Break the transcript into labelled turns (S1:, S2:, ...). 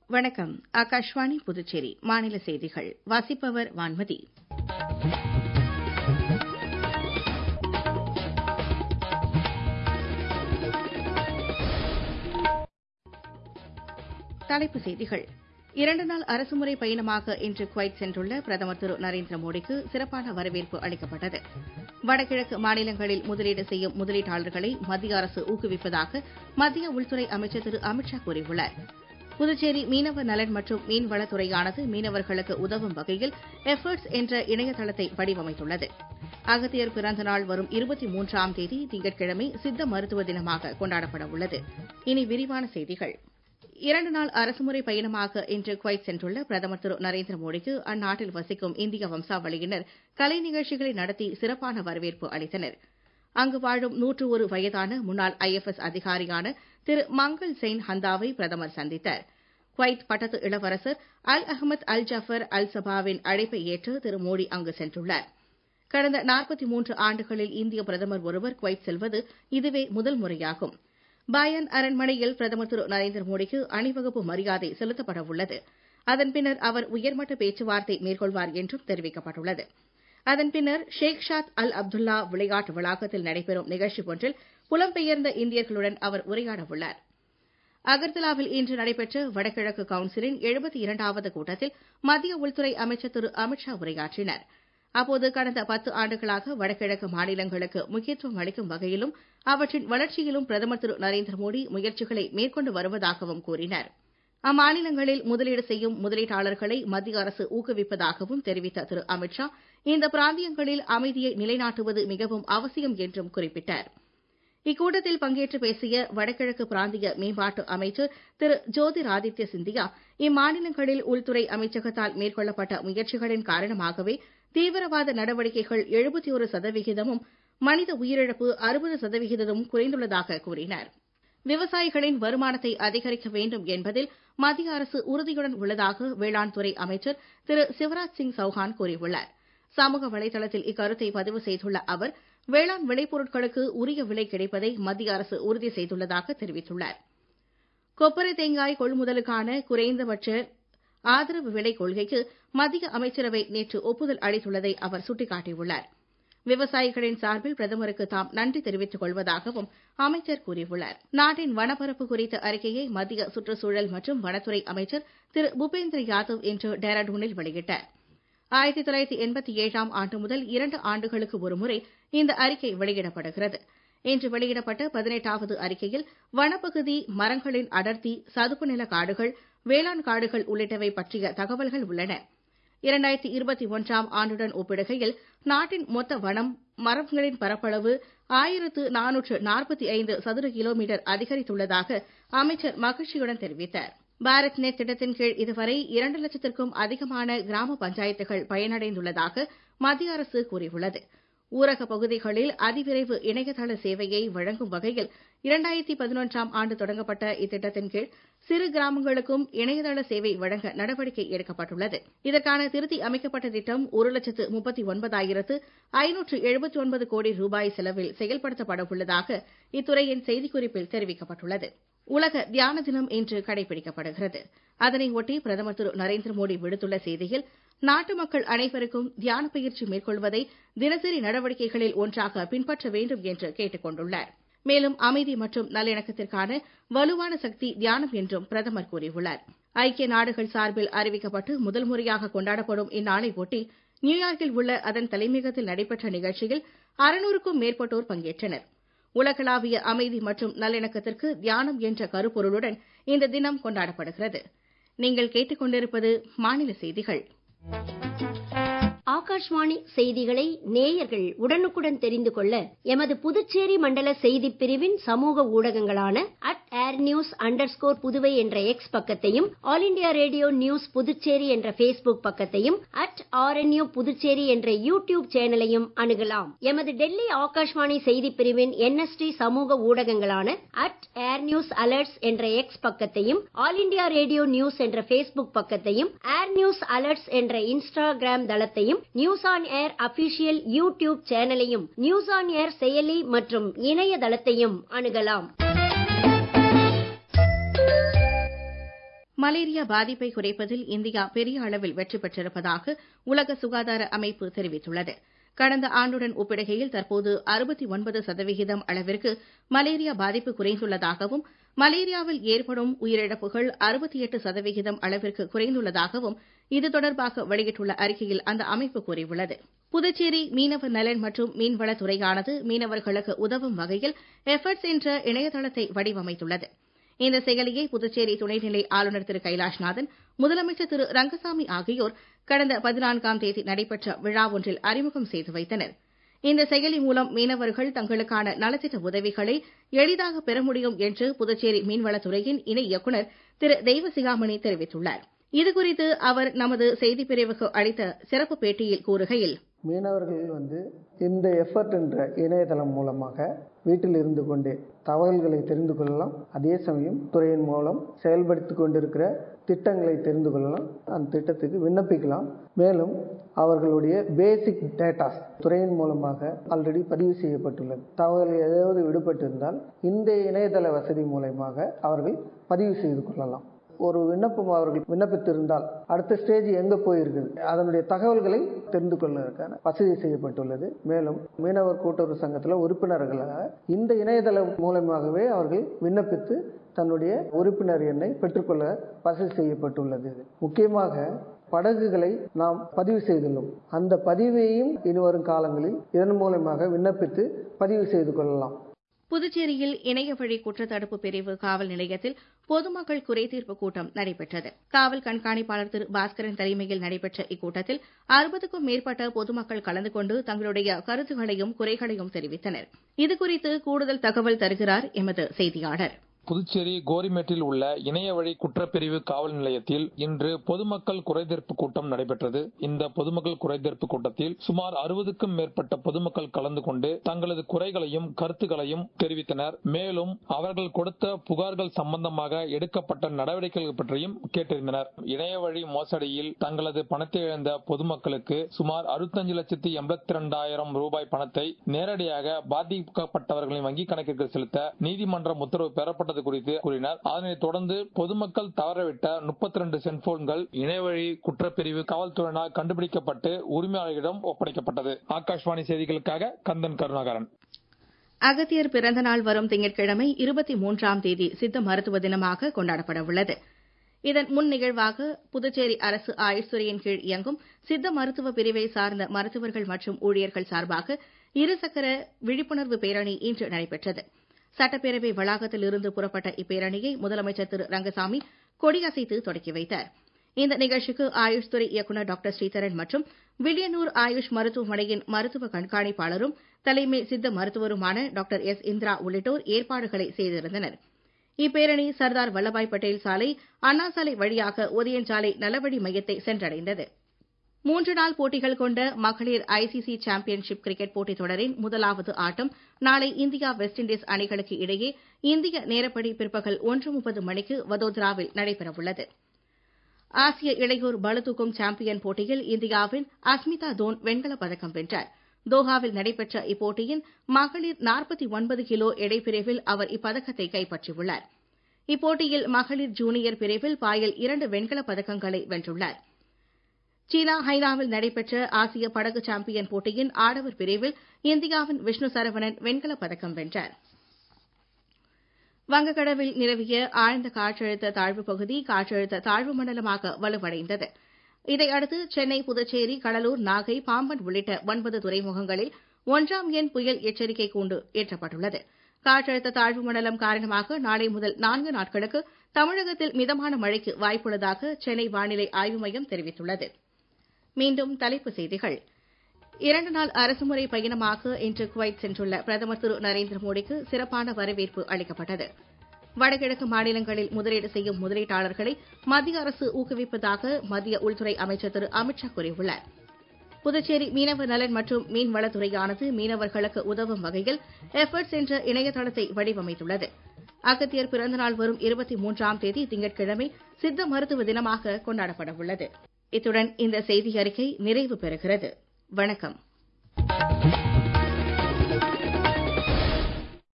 S1: வணக்கம் ஆகாஷ்வாணி புதுச்சேரி மாநில செய்திகள் வாசிப்பவர் வான்மதி தலைப்புச் செய்திகள் இரண்டு நாள் அரசுமுறை பயணமாக இன்று குவைத் சென்றுள்ள பிரதமர் திரு நரேந்திர மோடிக்கு சிறப்பான வரவேற்பு அளிக்கப்பட்டது வடகிழக்கு மாநிலங்களில் முதலீடு செய்யும் முதலீட்டாளர்களை மத்திய அரசு ஊக்குவிப்பதாக மத்திய உள்துறை அமைச்சர் திரு அமித் ஷா கூறியுள்ளார் புதுச்சேரி மீனவ நலன் மற்றும் மீன்வளத்துறையானது மீனவர்களுக்கு உதவும் வகையில் எஃபர்ட்ஸ் என்ற இணையதளத்தை வடிவமைத்துள்ளது அகத்தியர் பிறந்த நாள் வரும் இருபத்தி மூன்றாம் தேதி திங்கட்கிழமை சித்த மருத்துவ தினமாக கொண்டாடப்பட உள்ளது இனி விரிவான செய்திகள் இரண்டு நாள் அரசுமுறை பயணமாக இன்று குவைத் சென்றுள்ள பிரதமர் திரு நரேந்திர மோடிக்கு அந்நாட்டில் வசிக்கும் இந்திய வம்சாவளியினர் கலை நிகழ்ச்சிகளை நடத்தி சிறப்பான வரவேற்பு அளித்தனர் அங்கு வாழும் நூற்று ஒரு வயதான முன்னாள் ஐஎஃப்எஸ் அதிகாரியான திரு மங்கள் செயின் ஹந்தாவை பிரதமர் சந்தித்தார் குவைத் பட்டத்து இளவரசர் அல் அஹமத் அல் ஜஃபர் அல் சபாவின் அழைப்பை ஏற்று திரு மோடி அங்கு சென்றுள்ளார் கடந்த நாற்பத்தி மூன்று ஆண்டுகளில் இந்திய பிரதமர் ஒருவர் குவைத் செல்வது இதுவே முதல் முறையாகும் பாயன் அரண்மனையில் பிரதமர் திரு நரேந்திர மோடிக்கு அணிவகுப்பு மரியாதை செலுத்தப்பட உள்ளது அதன் பின்னர் அவர் உயர்மட்ட பேச்சுவார்த்தை மேற்கொள்வார் என்றும் தெரிவிக்கப்பட்டுள்ளது அதன் பின்னர் ஷேக் ஷாத் அல் அப்துல்லா விளையாட்டு வளாகத்தில் நடைபெறும் நிகழ்ச்சி ஒன்றில் புலம்பெயர்ந்த இந்தியர்களுடன் அவர் உரையாட உள்ளார் அகர்தலாவில் இன்று நடைபெற்ற வடகிழக்கு கவுன்சிலின் எழுபத்தி இரண்டாவது கூட்டத்தில் மத்திய உள்துறை அமைச்சர் திரு அமித் ஷா உரையாற்றினார் அப்போது கடந்த பத்து ஆண்டுகளாக வடகிழக்கு மாநிலங்களுக்கு முக்கியத்துவம் அளிக்கும் வகையிலும் அவற்றின் வளர்ச்சியிலும் பிரதமர் திரு நரேந்திர மோடி முயற்சிகளை மேற்கொண்டு வருவதாகவும் கூறினார் அம்மாநிலங்களில் முதலீடு செய்யும் முதலீட்டாளர்களை மத்திய அரசு ஊக்குவிப்பதாகவும் தெரிவித்த திரு அமித் ஷா இந்த பிராந்தியங்களில் அமைதியை நிலைநாட்டுவது மிகவும் அவசியம் என்றும் குறிப்பிட்டார் இக்கூட்டத்தில் பங்கேற்று பேசிய வடகிழக்கு பிராந்திய மேம்பாட்டு அமைச்சர் திரு ஜோதிராதித்ய சிந்தியா இம்மாநிலங்களில் உள்துறை அமைச்சகத்தால் மேற்கொள்ளப்பட்ட முயற்சிகளின் காரணமாகவே தீவிரவாத நடவடிக்கைகள் எழுபத்தி ஒரு சதவிகிதமும் மனித உயிரிழப்பு அறுபது சதவிகிதமும் குறைந்துள்ளதாக கூறினார் விவசாயிகளின் வருமானத்தை அதிகரிக்க வேண்டும் என்பதில் மத்திய அரசு உறுதியுடன் உள்ளதாக வேளாண் துறை அமைச்சர் திரு சிவராஜ் சிங் சௌஹான் கூறியுள்ளார் சமூக வலைதளத்தில் இக்கருத்தை பதிவு செய்துள்ள அவர் வேளாண் விளைபொருட்களுக்கு உரிய விலை கிடைப்பதை மத்திய அரசு உறுதி செய்துள்ளதாக தெரிவித்துள்ளார் கொப்பரை தேங்காய் கொள்முதலுக்கான குறைந்தபட்ச ஆதரவு விலை கொள்கைக்கு மத்திய அமைச்சரவை நேற்று ஒப்புதல் அளித்துள்ளதை அவர் சுட்டிக்காட்டியுள்ளார் விவசாயிகளின் சார்பில் பிரதமருக்கு தாம் நன்றி தெரிவித்துக் கொள்வதாகவும் அமைச்சர் கூறியுள்ளார் நாட்டின் வனப்பரப்பு குறித்த அறிக்கையை மத்திய சுற்றுச்சூழல் மற்றும் வனத்துறை அமைச்சர் திரு பூபேந்திர யாதவ் இன்று டேராடூனில் வெளியிட்டார் ஆயிரத்தி தொள்ளாயிரத்தி எண்பத்தி ஏழாம் ஆண்டு முதல் இரண்டு ஆண்டுகளுக்கு ஒருமுறை இந்த அறிக்கை வெளியிடப்படுகிறது இன்று வெளியிடப்பட்ட பதினெட்டாவது அறிக்கையில் வனப்பகுதி மரங்களின் அடர்த்தி சதுப்பு நில காடுகள் வேளாண் காடுகள் உள்ளிட்டவை பற்றிய தகவல்கள் உள்ளன இரண்டாயிரத்தி இருபத்தி ஒன்றாம் ஆண்டுடன் ஒப்பிடுகையில் நாட்டின் மொத்த வனம் மரங்களின் பரப்பளவு ஆயிரத்து நானூற்று நாற்பத்தி ஐந்து சதுர கிலோமீட்டர் அதிகரித்துள்ளதாக அமைச்சர் மகிழ்ச்சியுடன் தெரிவித்தார் பாரத் நெட் திட்டத்தின் கீழ் இதுவரை இரண்டு லட்சத்திற்கும் அதிகமான கிராம பஞ்சாயத்துகள் பயனடைந்துள்ளதாக மத்திய அரசு கூறியுள்ளது ஊரக பகுதிகளில் அதிவிரைவு இணையதள சேவையை வழங்கும் வகையில் இரண்டாயிரத்தி பதினொன்றாம் ஆண்டு தொடங்கப்பட்ட இத்திட்டத்தின் கீழ் சிறு கிராமங்களுக்கும் இணையதள சேவை வழங்க நடவடிக்கை எடுக்கப்பட்டுள்ளது இதற்கான திருத்தி அமைக்கப்பட்ட திட்டம் ஒரு லட்சத்து முப்பத்தி ஒன்பதாயிரத்து ஐநூற்று எழுபத்தி ஒன்பது கோடி ரூபாய் செலவில் செயல்படுத்தப்பட உள்ளதாக இத்துறையின் செய்திக்குறிப்பில் தெரிவிக்கப்பட்டுள்ளது உலக தியான தினம் இன்று கடைபிடிக்கப்படுகிறது அதனையொட்டி பிரதமர் திரு நரேந்திர மோடி விடுத்துள்ள செய்தியில் நாட்டு மக்கள் அனைவருக்கும் தியான பயிற்சி மேற்கொள்வதை தினசரி நடவடிக்கைகளில் ஒன்றாக பின்பற்ற வேண்டும் என்று கேட்டுக் கொண்டுள்ளார் மேலும் அமைதி மற்றும் நல்லிணக்கத்திற்கான வலுவான சக்தி தியானம் என்றும் பிரதமர் கூறியுள்ளார் ஐக்கிய நாடுகள் சார்பில் அறிவிக்கப்பட்டு முதல் முறையாக கொண்டாடப்படும் இந்நாளை ஒட்டி நியூயார்க்கில் உள்ள அதன் தலைமையகத்தில் நடைபெற்ற நிகழ்ச்சியில் அறுநூறுக்கும் மேற்பட்டோர் பங்கேற்றனர் உலகளாவிய அமைதி மற்றும் நல்லிணக்கத்திற்கு தியானம் என்ற கருப்பொருளுடன் இந்த தினம் கொண்டாடப்படுகிறது நீங்கள் கேட்டுக்கொண்டிருப்பது மாநில செய்திகள்
S2: ஆகாஷ்வாணி செய்திகளை நேயர்கள் உடனுக்குடன் தெரிந்து கொள்ள எமது புதுச்சேரி மண்டல செய்திப் பிரிவின் சமூக ஊடகங்களான at air news under Puduvai என்ற எக்ஸ் பக்கத்தையும் all India radio news Puducherry என்ற பேஸ்புக் பக்கத்தையும் அட் ஆர்என்யூ புதுச்சேரி என்ற யூ டியூப் சேனலையும் அணுகலாம் எமது டெல்லி ஆகாஷ்வாணி செய்திப் பிரிவின் என்எஸ்டி சமூக ஊடகங்களான அட் ஏர் நியூஸ் அலர்ட்ஸ் என்ற எக்ஸ் பக்கத்தையும் ஆல் இண்டியா ரேடியோ நியூஸ் என்ற பேஸ்புக் பக்கத்தையும் ஏர் நியூஸ் அலர்ட்ஸ் என்ற இன்ஸ்டாகிராம் தளத்தையும் news on air official YouTube சேனலையும் நியூஸ் ஆன் ஏர் செயலி மற்றும் இணையதளத்தையும் அணுகலாம்
S1: மலேரியா பாதிப்பை குறைப்பதில் இந்தியா பெரிய அளவில் வெற்றி பெற்றிருப்பதாக உலக சுகாதார அமைப்பு தெரிவித்துள்ளது கடந்த ஆண்டுடன் ஒப்பிடுகையில் தற்போது அறுபத்தி ஒன்பது சதவிகிதம் அளவிற்கு மலேரியா பாதிப்பு குறைந்துள்ளதாகவும் மலேரியாவில் ஏற்படும் உயிரிழப்புகள் அறுபத்தி எட்டு சதவிகிதம் அளவிற்கு குறைந்துள்ளதாகவும் இது தொடர்பாக வெளியிட்டுள்ள அறிக்கையில் அந்த அமைப்பு கூறியுள்ளது புதுச்சேரி மீனவ நலன் மற்றும் மீன்வளத்துறையானது மீனவர்களுக்கு உதவும் வகையில் எஃபர்ட்ஸ் என்ற இணையதளத்தை வடிவமைத்துள்ளது இந்த செயலியை புதுச்சேரி துணைநிலை ஆளுநர் திரு கைலாஷ்நாதன் முதலமைச்சர் திரு ரங்கசாமி ஆகியோர் கடந்த பதினான்காம் தேதி நடைபெற்ற விழா ஒன்றில் அறிமுகம் செய்து வைத்தனர் இந்த செயலி மூலம் மீனவர்கள் தங்களுக்கான நலத்திட்ட உதவிகளை எளிதாக பெற முடியும் என்று புதுச்சேரி மீன்வளத்துறையின் இணை இயக்குநர் திரு தெய்வசிகாமணி தெரிவித்துள்ளார் இதுகுறித்து அவர் நமது செய்திப்பிரிவுக்கு அளித்த சிறப்பு பேட்டியில் கூறுகையில்
S3: மீனவர்கள் வந்து இந்த எஃபர்ட் என்ற இணையதளம் மூலமாக வீட்டில் இருந்து கொண்டே தகவல்களை தெரிந்து கொள்ளலாம் அதே சமயம் துறையின் மூலம் செயல்படுத்தி கொண்டிருக்கிற திட்டங்களை தெரிந்து கொள்ளலாம் அந்த திட்டத்துக்கு விண்ணப்பிக்கலாம் மேலும் அவர்களுடைய பேசிக் டேட்டாஸ் துறையின் மூலமாக ஆல்ரெடி பதிவு செய்யப்பட்டுள்ளது தகவல் ஏதாவது விடுபட்டிருந்தால் இந்த இணையதள வசதி மூலமாக அவர்கள் பதிவு செய்து கொள்ளலாம் ஒரு விண்ணப்பம் அவர்கள் விண்ணப்பித்திருந்தால் அடுத்த ஸ்டேஜ் எங்க போயிருக்குது அதனுடைய தகவல்களை தெரிந்து கொள்வதற்கான வசதி செய்யப்பட்டுள்ளது மேலும் மீனவர் கூட்டுறவு சங்கத்தில் உறுப்பினர்களாக இந்த இணையதளம் மூலமாகவே அவர்கள் விண்ணப்பித்து தன்னுடைய உறுப்பினர் எண்ணை பெற்றுக்கொள்ள வசதி செய்யப்பட்டுள்ளது முக்கியமாக படகுகளை நாம் பதிவு செய்துள்ளோம் அந்த பதிவையும் இனிவரும் காலங்களில் இதன் மூலமாக விண்ணப்பித்து பதிவு செய்து கொள்ளலாம்
S1: புதுச்சேரியில் இணைய வழி குற்றத்தடுப்பு பிரிவு காவல் நிலையத்தில் பொதுமக்கள் குறைதீர்ப்பு கூட்டம் நடைபெற்றது காவல் கண்காணிப்பாளர் திரு பாஸ்கரன் தலைமையில் நடைபெற்ற இக்கூட்டத்தில் அறுபதுக்கும் மேற்பட்ட பொதுமக்கள் கலந்து கொண்டு தங்களுடைய கருத்துகளையும் குறைகளையும் தெரிவித்தனர் இதுகுறித்து கூடுதல் தகவல் தருகிறார் எமது செய்தியாளர்
S4: புதுச்சேரி கோரிமேட்டில் உள்ள இணைய வழி குற்றப்பிரிவு காவல் நிலையத்தில் இன்று பொதுமக்கள் குறைதீர்ப்பு கூட்டம் நடைபெற்றது இந்த பொதுமக்கள் குறைதீர்ப்பு கூட்டத்தில் சுமார் அறுபதுக்கும் மேற்பட்ட பொதுமக்கள் கலந்து கொண்டு தங்களது குறைகளையும் கருத்துக்களையும் தெரிவித்தனர் மேலும் அவர்கள் கொடுத்த புகார்கள் சம்பந்தமாக எடுக்கப்பட்ட நடவடிக்கைகள் பற்றியும் கேட்டறிந்தனர் இணைய வழி மோசடியில் தங்களது பணத்தை இழந்த பொதுமக்களுக்கு சுமார் அறுபத்தஞ்சு லட்சத்தி எண்பத்தி இரண்டாயிரம் ரூபாய் பணத்தை நேரடியாக பாதிக்கப்பட்டவர்களின் வங்கிக் கணக்கிற்கு செலுத்த நீதிமன்றம் உத்தரவு பெறப்பட்டது செய்வது குறித்து கூறினார் அதனைத் தொடர்ந்து பொதுமக்கள் தவறவிட்ட முப்பத்தி ரெண்டு செல்போன்கள் இணையவழி குற்றப்பிரிவு காவல்துறையினால் கண்டுபிடிக்கப்பட்டு உரிமையாளர்களிடம் ஒப்படைக்கப்பட்டது ஆகாஷ்வாணி செய்திகளுக்காக கந்தன் கருணாகரன்
S1: அகத்தியர் பிறந்த நாள் வரும் திங்கட்கிழமை இருபத்தி மூன்றாம் தேதி சித்த மருத்துவ தினமாக கொண்டாடப்பட உள்ளது இதன் முன் நிகழ்வாக புதுச்சேரி அரசு ஆயுஷ் துறையின் கீழ் இயங்கும் சித்த மருத்துவ பிரிவை சார்ந்த மருத்துவர்கள் மற்றும் ஊழியர்கள் சார்பாக இருசக்கர விழிப்புணர்வு பேரணி இன்று நடைபெற்றது சட்டப்பேரவை வளாகத்தில் இருந்து புறப்பட்ட இப்பேரணியை முதலமைச்சர் திரு ரங்கசாமி கொடியசைத்து தொடக்கி வைத்தார் இந்த நிகழ்ச்சிக்கு ஆயுஷ் துறை இயக்குநர் டாக்டர் ஸ்ரீதரன் மற்றும் வில்லியனூர் ஆயுஷ் மருத்துவமனையின் மருத்துவ கண்காணிப்பாளரும் தலைமை சித்த மருத்துவருமான டாக்டர் எஸ் இந்திரா உள்ளிட்டோர் ஏற்பாடுகளை செய்திருந்தனர் இப்பேரணி சர்தார் வல்லபாய் பட்டேல் சாலை அண்ணா சாலை வழியாக ஒதியஞ்சாலை நலவழி மையத்தை சென்றடைந்தது மூன்று நாள் போட்டிகள் கொண்ட மகளிர் ஐசிசி சாம்பியன்ஷிப் கிரிக்கெட் போட்டித் தொடரின் முதலாவது ஆட்டம் நாளை இந்தியா வெஸ்ட் இண்டீஸ் அணிகளுக்கு இடையே இந்திய நேரப்படி பிற்பகல் ஒன்று முப்பது மணிக்கு வதோதராவில் நடைபெறவுள்ளது ஆசிய இளையோர் பளுதூக்கும் சாம்பியன் போட்டியில் இந்தியாவின் அஸ்மிதா தோன் வெண்கலப் பதக்கம் வென்றார் தோஹாவில் நடைபெற்ற இப்போட்டியின் மகளிர் நாற்பத்தி ஒன்பது கிலோ எடைப்பிரிவில் அவர் இப்பதக்கத்தை கைப்பற்றியுள்ளார் இப்போட்டியில் மகளிர் ஜூனியர் பிரிவில் பாயல் இரண்டு வெண்கலப் பதக்கங்களை வென்றுள்ளார் சீனா ஹைனாவில் நடைபெற்ற ஆசிய படகு சாம்பியன் போட்டியின் ஆடவர் பிரிவில் இந்தியாவின் விஷ்ணு சரவணன் வெண்கலப் பதக்கம் வென்றார் வங்கக்கடலில் நிலவிய ஆழ்ந்த காற்றழுத்த தாழ்வுப் பகுதி காற்றழுத்த தாழ்வு மண்டலமாக வலுவடைந்தது இதையடுத்து சென்னை புதுச்சேரி கடலூர் நாகை பாம்பன் உள்ளிட்ட ஒன்பது துறைமுகங்களில் ஒன்றாம் எண் புயல் எச்சரிக்கை கூண்டு ஏற்றப்பட்டுள்ளது காற்றழுத்த தாழ்வு மண்டலம் காரணமாக நாளை முதல் நான்கு நாட்களுக்கு தமிழகத்தில் மிதமான மழைக்கு வாய்ப்புள்ளதாக சென்னை வானிலை ஆய்வு மையம் தெரிவித்துள்ளது மீண்டும் தலைப்புச் செய்திகள் இரண்டு நாள் அரசுமுறை பயணமாக இன்று குவைத் சென்றுள்ள பிரதமர் திரு நரேந்திர மோடிக்கு சிறப்பான வரவேற்பு அளிக்கப்பட்டது வடகிழக்கு மாநிலங்களில் முதலீடு செய்யும் முதலீட்டாளர்களை மத்திய அரசு ஊக்குவிப்பதாக மத்திய உள்துறை அமைச்சர் திரு அமித் ஷா கூறியுள்ளார் புதுச்சேரி மீனவ நலன் மற்றும் மீன்வளத்துறையானது மீனவர்களுக்கு உதவும் வகையில் எஃபர்ட்ஸ் என்ற இணையதளத்தை வடிவமைத்துள்ளது அகத்தியர் பிறந்தநாள் வரும் இருபத்தி மூன்றாம் தேதி திங்கட்கிழமை சித்த மருத்துவ தினமாக கொண்டாடப்பட உள்ளது இத்துடன் இந்த செய்தி அறிக்கை நிறைவு பெறுகிறது வணக்கம்